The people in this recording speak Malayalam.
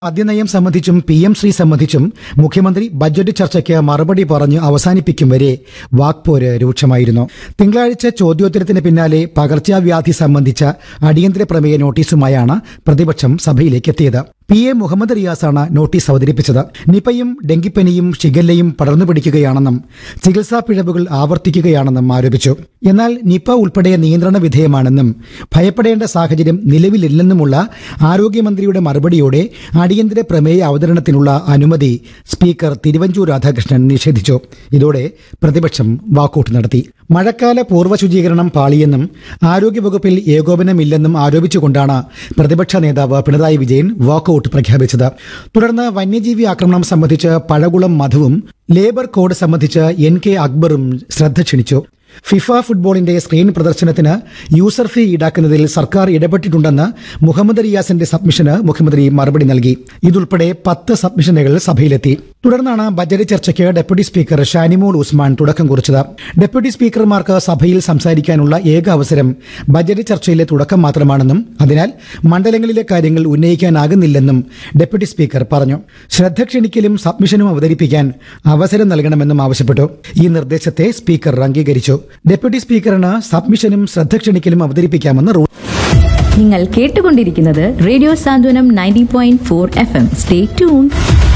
മദ്യനയം സംബന്ധിച്ചും പി എം ശ്രീ സംബന്ധിച്ചും മുഖ്യമന്ത്രി ബജറ്റ് ചർച്ചയ്ക്ക് മറുപടി പറഞ്ഞ് അവസാനിപ്പിക്കും വരെ വാക്പോര് രൂക്ഷമായിരുന്നു തിങ്കളാഴ്ച ചോദ്യോത്തരത്തിന് പിന്നാലെ പകർച്ചവ്യാധി സംബന്ധിച്ച അടിയന്തര പ്രമേയ നോട്ടീസുമായാണ് പ്രതിപക്ഷം സഭയിലേക്ക് എത്തിയത് പി എ മുഹമ്മദ് റിയാസാണ് നോട്ടീസ് അവതരിപ്പിച്ചത് നിപയും ഡെങ്കിപ്പനിയും ഷിഗല്ലയും പടർന്നു പിടിക്കുകയാണെന്നും ചികിത്സാ പിഴവുകൾ ആവർത്തിക്കുകയാണെന്നും ആരോപിച്ചു എന്നാൽ നിപ ഉൾപ്പെടെ നിയന്ത്രണ വിധേയമാണെന്നും ഭയപ്പെടേണ്ട സാഹചര്യം നിലവിലില്ലെന്നുമുള്ള ആരോഗ്യമന്ത്രിയുടെ മറുപടിയോടെ അടിയന്തര പ്രമേയ അവതരണത്തിനുള്ള അനുമതി സ്പീക്കർ തിരുവഞ്ചൂർ രാധാകൃഷ്ണൻ നിഷേധിച്ചു ഇതോടെ പ്രതിപക്ഷം വാക്കൌട്ട് നടത്തി മഴക്കാല പൂർവ്വ ശുചീകരണം പാളിയെന്നും ആരോഗ്യവകുപ്പിൽ ഏകോപനമില്ലെന്നും ആരോപിച്ചുകൊണ്ടാണ് പ്രതിപക്ഷ നേതാവ് പിണറായി വിജയൻ വാക്കൌട്ട് പ്രഖ്യാപിച്ചത് തുടർന്ന് വന്യജീവി ആക്രമണം സംബന്ധിച്ച് പഴകുളം മധുവും ലേബർ കോഡ് സംബന്ധിച്ച് എൻ കെ അക്ബറും ശ്രദ്ധ ക്ഷണിച്ചു ഫിഫ ഫുട്ബോളിന്റെ സ്ക്രീൻ പ്രദർശനത്തിന് യൂസർ ഫീ ഈടാക്കുന്നതിൽ സർക്കാർ ഇടപെട്ടിട്ടുണ്ടെന്ന് മുഹമ്മദ് റിയാസിന്റെ സബ്മിഷന് മുഖ്യമന്ത്രി മറുപടി നൽകി ഇതുൾപ്പെടെ പത്ത് സബ്മിഷനുകൾ സഭയിലെത്തി തുടർന്നാണ് ബജറ്റ് ചർച്ചയ്ക്ക് ഡെപ്യൂട്ടി സ്പീക്കർ ഷാനിമോൾ ഉസ്മാൻ തുടക്കം കുറിച്ചത് ഡെപ്യൂട്ടി സ്പീക്കർമാർക്ക് സഭയിൽ സംസാരിക്കാനുള്ള ഏക അവസരം ബജറ്റ് ചർച്ചയിലെ തുടക്കം മാത്രമാണെന്നും അതിനാൽ മണ്ഡലങ്ങളിലെ കാര്യങ്ങൾ ഉന്നയിക്കാനാകുന്നില്ലെന്നും ഡെപ്യൂട്ടി സ്പീക്കർ പറഞ്ഞു ശ്രദ്ധ ക്ഷണിക്കലും സബ്മിഷനും അവതരിപ്പിക്കാൻ അവസരം നൽകണമെന്നും ആവശ്യപ്പെട്ടു ഈ നിർദ്ദേശത്തെ സ്പീക്കർ അംഗീകരിച്ചു ഡെപ്യൂട്ടി സ്പീക്കറിന് സബ്മിഷനും ശ്രദ്ധ ക്ഷണിക്കലും അവതരിപ്പിക്കാമെന്ന് റൂൾ നിങ്ങൾ കേട്ടുകൊണ്ടിരിക്കുന്നത് radio Santhwanam ninety point four F M stay tune